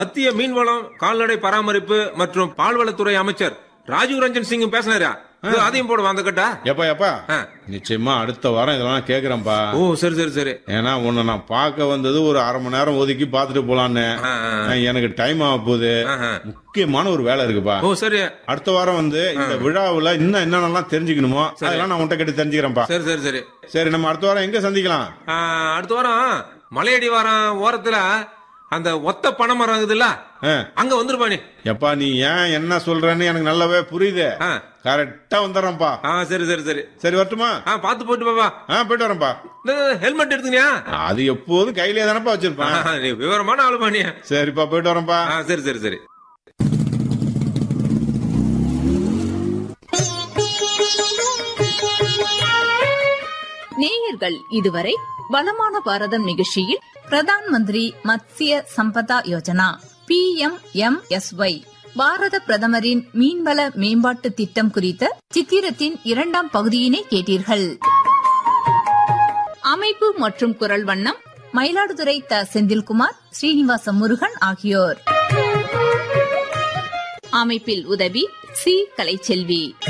மத்திய மீன்வளம் கால்நடை பராமரிப்பு மற்றும் பால்வளத்துறை அமைச்சர் ராஜீவ் ரஞ்சன் சிங் பேசினாரா இது அதையும் போடுவா அந்த கட்டா எப்பா எப்பா ஆ. நிச்சயமா அடுத்த வாரம் இதெல்லாம் கேக்குறேன்ப்பா ஓ சரி சரி சரி ஏன்னா உன்னை நான் பார்க்க வந்தது ஒரு அரை மணி நேரம் ஒதுக்கி பார்த்துட்டு போலான்னு ஆ, ஆ. எனக்கு டைம் ஆக போகுது ஆஹா. முக்கியமான ஒரு வேலை இருக்குப்பா ஓ சரி அடுத்த வாரம் வந்து இந்த விழாவுல இன்னும் என்னென்னலாம் தெரிஞ்சுக்கணுமோ அதெல்லாம் நான் உன்கிட்ட கேட்டு தெரிஞ்சுக்கிறேன்ப்பா சரி சரி சரி சரி நம்ம அடுத்த வாரம் எங்க சந்திக்கலாம் ஆ, அடுத்த வாரம் மலையடி வாரம் ஓரத்துல அந்த ஒத்த பனை மரம் இருக்குதுல்ல ஆ. அங்க வந்துருப்பா நீ எப்பா நீ ஏன் என்ன சொல்றன்னு எனக்கு நல்லாவே புரியுது ஆ. கரெக்டா வந்துடுறேன்ப்பா ஆ சரி சரி சரி சரி வரட்டுமா ஆ பாத்து போயிட்டு பாப்பா ஆ போயிட்டு வரேன்ப்பா ஹெல்மெட் எடுத்துக்கியா அது எப்போதும் கையிலே தானப்பா வச்சிருப்பேன் நீ விவரமான ஆளுப்பா நீ சரிப்பா போயிட்டு வரேன்ப்பா ஆ சரி சரி சரி நேயர்கள் இதுவரை வளமான பாரதம் நிகழ்ச்சியில் Pradhan Mantri Matsya Sampada Yojana P M M S Y Bharat பிரதமரின் மீன்வள மேம்பாட்டு திட்டம் குறித்த சித்திரத்தின் இரண்டாம் பகுதியினை கேட்டீர்கள் அமைப்பு மற்றும் குரல் வண்ணம் மயிலாடுதுறை த செந்தில்குமார் ஸ்ரீனிவாச முருகன் ஆகியோர் அமைப்பில் உதவி சி கலைச்செல்வி